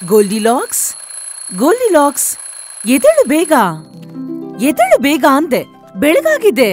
Goldilocks Goldilocks ಎದಳು ಬೇಗ ಎದಳು ಬೇಗ ಅಂದೆ ಬೆಳಗಾಗಿದೆ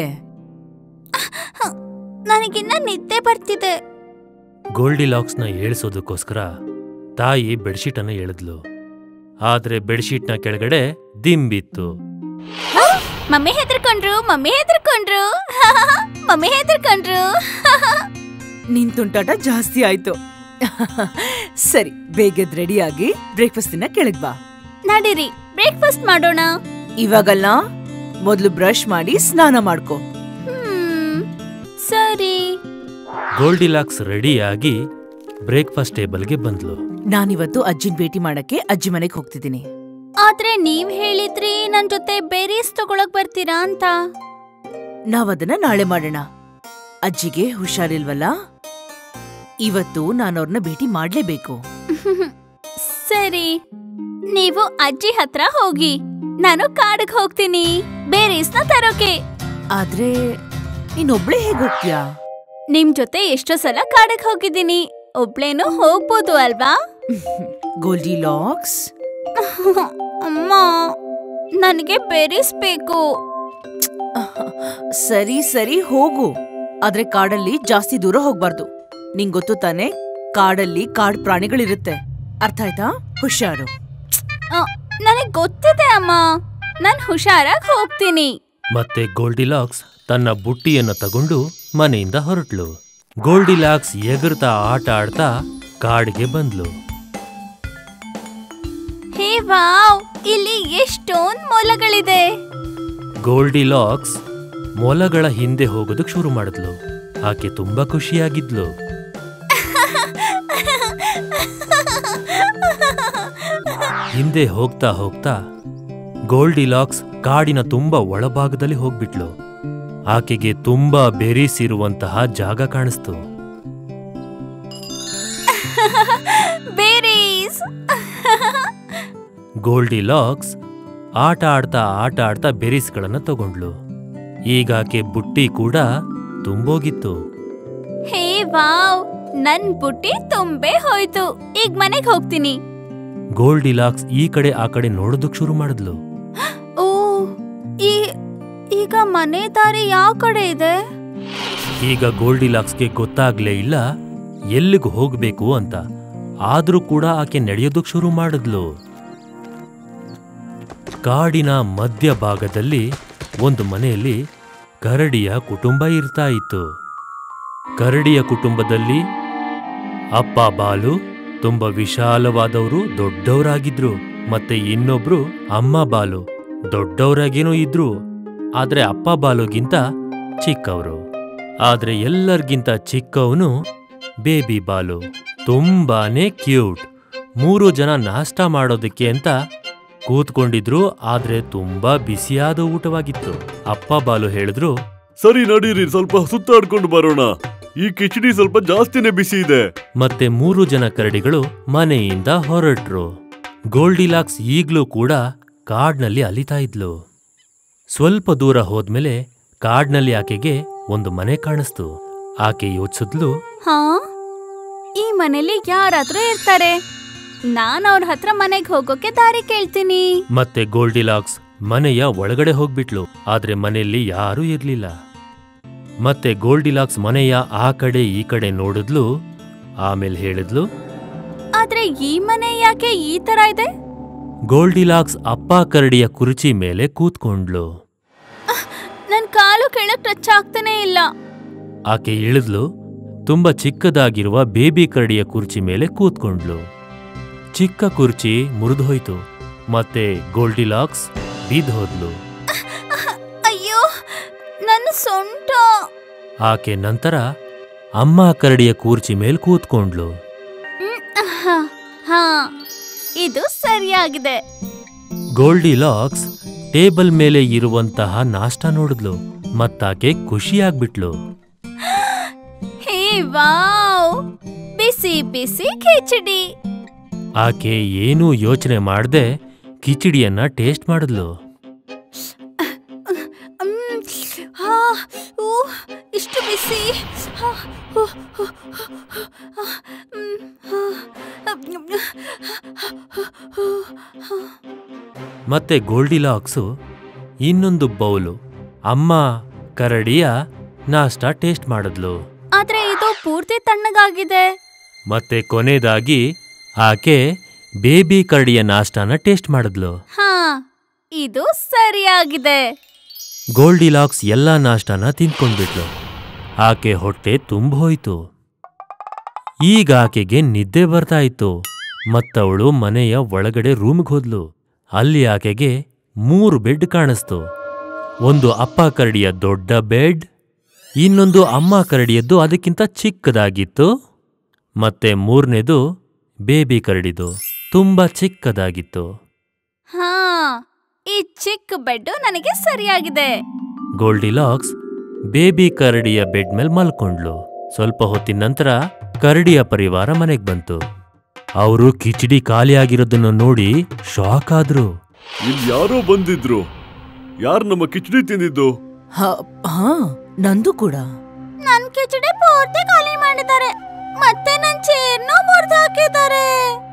ನನಗಿನ್ನ ನಿದ್ದೆ ಬರ್ತಿದೆ ಗೋಲ್ಡಿಲಾಕ್ಸ್ನ ಏಳಿಸೋದಕ್ಕೋಸ್ಕರ ತಾಯಿ ಬೆಡ್ಶೀಟನ್ನ ಎಳೆದ್ಲು ಆದ್ರೆ ಬೆಡ್ಶೀಟ್ನ ಕೆಳಗಡೆ ದಿಂಬಿತ್ತು ಮಮ್ಮಿ ಹೆದರ್ಕೊಂಡ್ರು ಮಮ್ಮಿ ಹೆದರ್ಕೊಂಡ್ರು ಮಮ್ಮಿ ಹೆದರ್ಕೊಂಡ್ರು ನಿನ್ ತುಂಟಾಟ ಜಾಸ್ತಿ ಆಯ್ತು ಸರಿ ಬೇಗದ್ ರೆಡಿಯಾಗಿ ಬ್ರೇಕ್ಫಾಸ್ಟ್ ತಿನ್ನ ಕೆಳಗ್ ಬಾ ನಡೀರಿ ಬ್ರೇಕ್ಫಾಸ್ಟ್ ಮಾಡೋಣ ಇವಾಗಲ್ಲ ಮೊದ್ಲು ಬ್ರಷ್ ಮಾಡಿ ಸ್ನಾನ ಮಾಡ್ಕೋ ಹ್ಮ್ ಸರಿ ಗೋಲ್ಡಿಲಾಕ್ಸ್ ರೆಡಿಯಾಗಿ ಬ್ರೇಕ್ಫಾಸ್ಟ್ ಟೇಬಲ್ಗೆ ಬಂದ್ಲು ನಾನಿವತ್ತು ಅಜ್ಜಿನ್ ಭೇಟಿ ಮಾಡಕ್ಕೆ ಅಜ್ಜಿ ಮನೆಗ್ ಹೋಗ್ತಿದ್ದೀನಿ ಆದ್ರೆ ನೀವ್ ಹೇಳಿದ್ರಿ ನನ್ ಜೊತೆ ಬೇರೀಸ್ ತಗೊಳಕ್ ಬರ್ತೀರಾ ಅಂತ ನಾವದನ್ನ ನಾಳೆ ಮಾಡೋಣ ಅಜ್ಜಿಗೆ ಹುಷಾರಿಲ್ವಲ್ಲ ಇವತ್ತು ನಾನವ್ರನ್ನ ಭೇಟಿ ಮಾಡ್ಲೇಬೇಕು ಸರಿ ನೀವು ಅಜ್ಜಿ ಹತ್ರ ಹೋಗಿ ನಾನು ಕಾಡಿಗೆ ಹೋಗ್ತೀನಿ ಬೇರೀಸ್ನ ತರೋಕೆ ಆದ್ರೆ ನೀನೊಬ್ಳೇ ಹೇಗ್ ಹೋಗ್ತೀಯಾ ನಿಮ್ ಜೊತೆ ಎಷ್ಟೋ ಸಲ ಕಾಡಿಗೆ ಹೋಗಿದ್ದೀನಿ ಒಬ್ಳೇನು ಹೋಗ್ಬೋದು ಅಲ್ವಾ ಗೋಲ್ಡಿ ಲಾಕ್ಸ್ ಅಮ್ಮ ನನಗೆ ಬೇರೀಸ್ ಬೇಕು ಸರಿ ಸರಿ ಹೋಗು ಆದ್ರೆ ಕಾಡಲ್ಲಿ ಜಾಸ್ತಿ ದೂರ ಹೋಗ್ಬಾರ್ದು ನಿಂಗ್ ಗೊತ್ತು ತಾನೆ ಕಾಡಲ್ಲಿ ಕಾಡ್ ಪ್ರಾಣಿಗಳಿರುತ್ತೆ ಅರ್ಥ ಆಯ್ತಾ ಹುಷಾರು ನನಗ್ ಗೊತ್ತಿದೆ ಅಮ್ಮ ನಾನ್ ಹುಷಾರಾಗಿ ಹೋಗ್ತೀನಿ ಮತ್ತೆ ಗೋಲ್ಡಿಲಾಕ್ಸ್ ತನ್ನ ಬುಟ್ಟಿಯನ್ನ ತಗೊಂಡು ಮನೆಯಿಂದ ಹೊರಟ್ಲು ಗೋಲ್ಡಿಲಾಕ್ಸ್ ಎಗರ್ತಾ ಆಟ ಆಡ್ತಾ ಕಾಡಿಗೆ ಬಂದ್ಲು ಹೇ ವಾವ್ ಇಲ್ಲಿ ಎಷ್ಟೊಂದ್ ಮೊಲಗಳಿದೆ ಗೋಲ್ಡಿಲಾಕ್ಸ್ ಮೊಲಗಳ ಹಿಂದೆ ಹೋಗೋದಕ್ ಶುರು ಮಾಡಿದ್ಲು ಆಕೆ ತುಂಬಾ ಖುಷಿಯಾಗಿದ್ಲು ಹಿಂದೆ ಹೋಗ್ತಾ ಹೋಗ್ತಾ ಗೋಲ್ಡಿಲಾಕ್ಸ್ ಕಾಡಿನ ತುಂಬಾ ಒಳಭಾಗದಲ್ಲಿ ಹೋಗ್ಬಿಟ್ಲು ಆಕೆಗೆ ತುಂಬಾ ಬೆರೀಸಿರುವಂತಹ ಜಾಗ ಕಾಣಿಸ್ತು ಬೇರೀಸ್ ಗೋಲ್ಡಿಲಾಕ್ಸ್ ಆಟ ಆಡ್ತಾ ಆಟ ಆಡ್ತಾ ಬೆರೀಸ್ಗಳನ್ನ ತಗೊಂಡ್ಲು ಈಗ ಆಕೆ ಬುಟ್ಟಿ ಕೂಡ ತುಂಬೋಗಿತ್ತು ಹೇ ವಾವ್ ನನ್ ಬುಟ್ಟಿ ತುಂಬೆ ಹೋಯ್ತು ಈಗ ಮನೆಗ್ ಹೋಗ್ತೀನಿ ಗೋಲ್ಡಿಲಾಕ್ಸ್ ಈ ಕಡೆ ಆ ಕಡೆ ನೋಡೋದಕ್ ಶುರು ಮಾಡಿದ್ಲು ಓ ಈ ಈಗ ಮನೆ ದಾರಿ ಯಾವ ಕಡೆ ಇದೆ ಈಗ ಗೋಲ್ಡಿಲಾಕ್ಸ್ಗೆ ಗೊತ್ತಾಗ್ಲೇ ಇಲ್ಲ ಎಲ್ಲಿಗೆ ಹೋಗ್ಬೇಕು ಅಂತ ಆದ್ರೂ ಕೂಡ ಆಕೆ ನಡೆಯೋದಕ್ ಶುರು ಮಾಡಿದ್ಲು ಕಾಡಿನ ಮಧ್ಯಭಾಗದಲ್ಲಿ ಒಂದು ಮನೆಯಲ್ಲಿ ಕರಡಿಯ ಕುಟುಂಬ ಇರ್ತಾ ಇತ್ತು ಕರಡಿಯ ಕುಟುಂಬದಲ್ಲಿ ಅಪ್ಪ ಬಾಲು ತುಂಬಾ ವಿಶಾಲವಾದವರು ದೊಡ್ಡವರಾಗಿದ್ರು ಮತ್ತೆ ಇನ್ನೊಬ್ರು ಅಮ್ಮ ಬಾಲು ದೊಡ್ಡವರಾಗೇನೋ ಇದ್ರು ಆದ್ರೆ ಅಪ್ಪ ಬಾಲುಗಿಂತ ಚಿಕ್ಕವರು ಆದ್ರೆ ಎಲ್ಲರಿಗಿಂತ ಚಿಕ್ಕವನು ಬೇಬಿ ಬಾಲು ತುಂಬಾನೇ ಕ್ಯೂಟ್ ಮೂರು ಜನ ನಾಷ್ಟ ಮಾಡೋದಕ್ಕೆ ಅಂತ ಕೂತ್ಕೊಂಡಿದ್ರು ಆದ್ರೆ ತುಂಬಾ ಬಿಸಿಯಾದ ಊಟವಾಗಿತ್ತು ಅಪ್ಪ ಬಾಲು ಹೇಳಿದ್ರು ಸರಿ ನಡೀರಿ ಸ್ವಲ್ಪ ಸುತ್ತಾಡ್ಕೊಂಡು ಬರೋಣ ಈ ಕಿಚಡಿ ಸ್ವಲ್ಪ ಜಾಸ್ತಿನೇ ಬಿಸಿ ಇದೆ ಮತ್ತೆ ಮೂರು ಜನ ಕರಡಿಗಳು ಮನೆಯಿಂದ ಹೊರಟ್ರು ಗೋಲ್ಡಿಲಾಕ್ಸ್ ಈಗ್ಲೂ ಕೂಡ ಕಾಡ್ನಲ್ಲಿ ಅಲಿತಾ ಇದ್ಲು ಸ್ವಲ್ಪ ದೂರ ಹೋದ್ಮೇಲೆ ಕಾಡ್ನಲ್ಲಿ ಆಕೆಗೆ ಒಂದು ಮನೆ ಕಾಣಿಸ್ತು ಆಕೆ ಯೋಚಿಸಿದ್ಲು ಹಾ ಈ ಮನೇಲಿ ಯಾರಾದ್ರೂ ಇರ್ತಾರೆ ನಾನ್ ಅವ್ರ ಹತ್ರ ಮನೆಗ್ ಹೋಗೋಕೆ ದಾರಿ ಕೇಳ್ತೀನಿ ಮತ್ತೆ ಗೋಲ್ಡಿಲಾಕ್ಸ್ ಮನೆಯ ಒಳಗಡೆ ಹೋಗ್ಬಿಟ್ಲು ಆದ್ರೆ ಮನೆಯಲ್ಲಿ ಯಾರೂ ಇರ್ಲಿಲ್ಲ ಮತ್ತೆ ಗೋಲ್ಡಿಲಾಕ್ಸ್ ಮನೆಯ ಆ ಕಡೆ ಈ ಕಡೆ ನೋಡಿದ್ಲು ಆಮೇಲೆ ಹೇಳಿದ್ಲು ಆದ್ರೆ ಈ ಮನೆ ಯಾಕೆ ಈ ತರ ಇದೆ ಗೋಲ್ಡಿಲಾಕ್ಸ್ ಅಪ್ಪ ಕರಡಿಯ ಕುರ್ಚಿ ಮೇಲೆ ಕೂತ್ಕೊಂಡ್ಲು ನನ್ ಕಾಲು ಕೆಳಗ್ ಟಚ್ ಆಗ್ತಾನೆ ಇಲ್ಲ ಆಕೆ ಇಳಿದ್ಲು ತುಂಬಾ ಚಿಕ್ಕದಾಗಿರುವ ಬೇಬಿ ಕರಡಿಯ ಕುರ್ಚಿ ಮೇಲೆ ಕೂತ್ಕೊಂಡ್ಲು ಚಿಕ್ಕ ಕುರ್ಚಿ ಮುರಿದೋಯ್ತು ಮತ್ತೆ ಗೋಲ್ಡಿಲಾಕ್ಸ್ ಬಿದ್ದು ಹೋದ್ಲು ಅಯ್ಯೋ ನನ್ನ ಸೊಂಟ ಆಕೆ ನಂತರ ಅಮ್ಮ ಕರಡಿಯ ಕೂರ್ಚಿ ಮೇಲೆ ಕೂತ್ಕೊಂಡ್ಲು ಹ್ಮ್, ಆಹಾ, ಹಾ ಇದು ಸರಿಯಾಗಿದೆ ಗೋಲ್ಡಿಲಾಕ್ಸ್ ಟೇಬಲ್ ಮೇಲೆ ಇರುವಂತಹ ನಾಷ್ಟ ನೋಡಿದ್ಲು ಮತ್ತಾಕೆ ಖುಷಿಯಾಗ್ಬಿಟ್ಲು ಹೇ ವಾವ್ ಬಿಸಿ ಬಿಸಿ ಖಿಚಡಿ ಆಕೆ ಏನೂ ಯೋಚನೆ ಮಾಡದೆ ಕಿಚಡಿಯನ್ನ ಟೇಸ್ಟ್ ಮಾಡಿದ್ಲು ಮ್, ಹಾ, ಊ, ಇಷ್ಟು ಬಿಸಿ ಹಾ, ಹೂ, ಹೂ, ಹೂ, ಹೂ, ಮ್, ಹಾ, ಮತ್ತೆ ಗೋಲ್ಡಿಲಾಕ್ಸು ಇನ್ನೊಂದು ಬೌಲು ಅಮ್ಮ ಕರಡಿಯ ನಾಷ್ಟ ಟೇಸ್ಟ್ ಮಾಡಿದ್ಲು ಆದ್ರೆ ಇದು ಪೂರ್ತಿ ತಣ್ಣಗಾಗಿದೆ ಮತ್ತೆ ಕೊನೆಯದಾಗಿ ಆಕೆ ಬೇಬಿ ಕರಡಿಯ ನಾಷ್ಟಾನ ಟೇಸ್ಟ್ ಮಾಡಿದ್ಲು ಹಾ ಇದು ಸರಿಯಾಗಿದೆ ಗೋಲ್ಡಿಲಾಕ್ಸ್ ಎಲ್ಲ ನಾಷ್ಟಾನ ತಿಂದ್ಕೊಂಡ್ಬಿಟ್ಲು ಆಕೆ ಹೊಟ್ಟೆ ತುಂಬ ಹೋಯ್ತು ಈಗ ಆಕೆಗೆ ನಿದ್ದೆ ಬರ್ತಾ ಇತ್ತು ಮತ್ತವಳು ಮನೆಯ ಒಳಗಡೆ ರೂಮ್ಗೆ ಹೋದ್ಲು ಅಲ್ಲಿ ಆಕೆಗೆ ಮೂರು ಬೆಡ್ ಕಾಣಿಸ್ತು ಒಂದು ಅಪ್ಪ ಕರಡಿಯ ದೊಡ್ಡ ಬೆಡ್ ಇನ್ನೊಂದು ಅಮ್ಮ ಕರಡಿಯದ್ದು ಅದಕ್ಕಿಂತ ಚಿಕ್ಕದಾಗಿತ್ತು ಮತ್ತೆ ಮೂರನೇದು ಬೇಬಿ ಕರಡಿದು ತುಂಬಾ ಚಿಕ್ಕದಾಗಿತ್ತು ಹಾ ಈ ಚಿಕ್ಕ ಬೆಡ್ ನನಗೆ ಸರಿಯಾಗಿದೆ ಗೋಲ್ಡಿಲಾಕ್ಸ್ ಬೇಬಿ ಕರಡಿಯ ಬೆಡ್ ಮೇಲೆ ಮಲ್ಕೊಂಡ್ಲು ಸ್ವಲ್ಪ ಹೊತ್ತಿನ ನಂತರ ಕರಡಿಯ ಪರಿವಾರ ಮನೆಗ್ ಬಂತು ಅವರು ಕಿಚಡಿ ಖಾಲಿಯಾಗಿರೋದನ್ನ ನೋಡಿ ಶಾಕ್ ಆದ್ರು ಇಲ್ಲಿ ಯಾರೋ ಬಂದಿದ್ರು ಯಾರು ನಮ್ಮ ಕಿಚಡಿ ತಿಂದಿದ್ದು ಹ- ಹಾ ನಂದು ಕೂಡ ನನ್ ಕಿಚಡಿ ಪೂರ್ತಿ ಖಾಲಿ ಮಾಡಿದ್ದಾರೆ ಮತ್ತೆ ನನ್ ಚೇರ್ನು ಮುರಿದು ಹಾಕಿದ್ದಾರೆ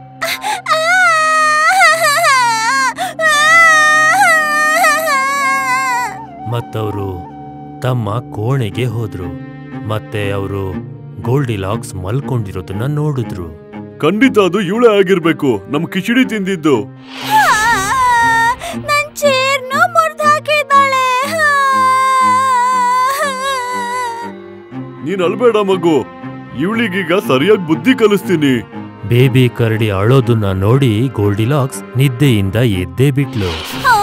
ಮತ್ತವರು ತಮ್ಮ ಕೋಣೆಗೆ ಹೋದ್ರು ಮತ್ತೆ ಅವರು ಗೋಲ್ಡಿಲಾಕ್ಸ್ ಮಲ್ಕೊಂಡಿರೋದನ್ನ ನೋಡಿದ್ರು ಖಂಡಿತ ಅದು ಇವಳೇ ಆಗಿರ್ಬೇಕು ನಮ್ ಕಿಚಡಿ ತಿಂದಿದ್ದು ನನ್ ಚೇರ್ನು ಮುರಿದು ಹಾಕಿದ್ದಾಳೆ ನೀನ್ ಅಳ್ಬೇಡ ಮಗು ಇವಳಿಗೀಗ ಸರಿಯಾಗಿ ಬುದ್ಧಿ ಕಲಿಸ್ತೀನಿ ಬೇಬಿ ಕರಡಿ ಅಳೋದನ್ನ ನೋಡಿ ಗೋಲ್ಡಿಲಾಕ್ಸ್ ನಿದ್ದೆಯಿಂದ ಎದ್ದೇ ಬಿಟ್ಲು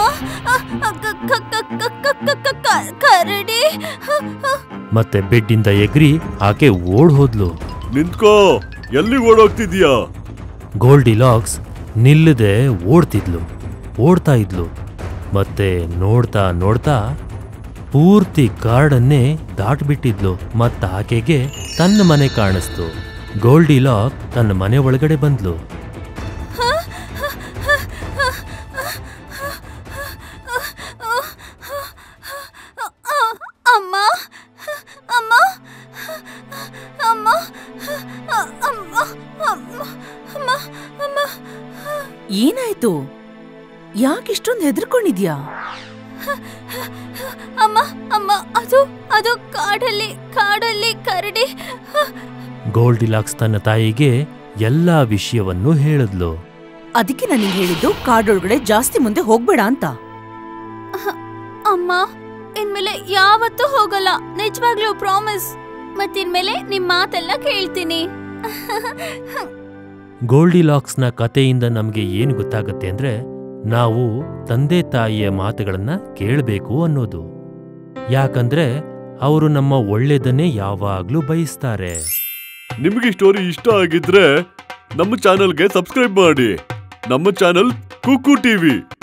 ಕರಡಿ ಮತ್ತೆ ಬೆಡ್ಡಿಂದ ಎಗ್ರಿ ಆಕೆ ಓಡ್ ಹೋದ್ಲು ನಿಂತ್ಕೋ ಎಲ್ಲಿ ಓಡೋಗ್ತಿದ್ಯಾ ಗೋಲ್ಡಿಲಾಕ್ಸ್ ನಿಲ್ಲದೆ ಓಡ್ತಿದ್ಲು ಓಡ್ತಾ ಇದ್ಲು ಮತ್ತೆ ನೋಡ್ತಾ ನೋಡ್ತಾ ಪೂರ್ತಿ ಕಾಡನ್ನೇ ದಾಟ್ಬಿಟ್ಟಿದ್ಲು ಮತ್ತ ಆಕೆಗೆ ತನ್ನ ಮನೆ ಕಾಣಿಸ್ತು ಗೋಲ್ಡಿಲಾಕ್ ತನ್ನ ಮನೆ ಒಳಗಡೆ ಬಂದ್ಲು ಅಮ್ಮ ಅಮ್ಮ ಅಮ್ಮ ಅಮ್ಮ ಅಮ್ಮ ಅಮ್ಮ ಅಮ್ಮ ಏನಾಯ್ತು ಯಾಕಿಷ್ಟೊಂದು ಹೆದರ್ಕೊಂಡಿದ್ಯಾ ಅಮ್ಮ ಅಮ್ಮ ಅದು ಅದು ಕಾಡಲ್ಲಿ ಕಾಡಲ್ಲಿ ಕರಡಿ ಗೋಲ್ಡಿಲಾಕ್ಸ್ ತನ್ನ ತಾಯಿಗೆ ಎಲ್ಲಾ ವಿಷಯವನ್ನು ಹೇಳಿದ್ಲು ಅದಕ್ಕೆ ನನಗೆ ಹೇಳಿದ್ದು ಕಾಡೊಳಗಡೆ ಜಾಸ್ತಿ ಮುಂದೆ ಹೋಗ್ಬೇಡ ಅಂತ ಅಮ್ಮ ಇನ್ಮೇಲೆ ಯಾವತ್ತೂ ಹೋಗಲ್ಲ ನಿಜವಾಗ್ಲೂ ಪ್ರಾಮಿಸ್ ಮತ್ತಿನ್ಮೇಲೆ ನಿಮ್ ಮಾತೆಲ್ಲ ಕೇಳ್ತೀನಿ ಗೋಲ್ಡಿಲಾಕ್ಸ್ನ ಕಥೆಯಿಂದ ನಮಗೆ ಏನು ಗೊತ್ತಾಗುತ್ತೆ ಅಂದ್ರೆ ನಾವು ತಂದೆ ತಾಯಿಯ ಮಾತುಗಳನ್ನ ಕೇಳಬೇಕು ಅನ್ನೋದು ಯಾಕಂದ್ರೆ ಅವರು ನಮ್ಮ ಒಳ್ಳೇದನ್ನೇ ಯಾವಾಗ್ಲೂ ಬಯಸ್ತಾರೆ ನಿಮ್ಗೆ ಈ ಸ್ಟೋರಿ ಇಷ್ಟ ಆಗಿದ್ರೆ ನಮ್ಮ ಚಾನೆಲ್ಗೆ ಸಬ್ಸ್ಕ್ರೈಬ್ ಮಾಡಿ ನಮ್ಮ ಚಾನೆಲ್ ಕುಕ್ಕು ಟಿವಿ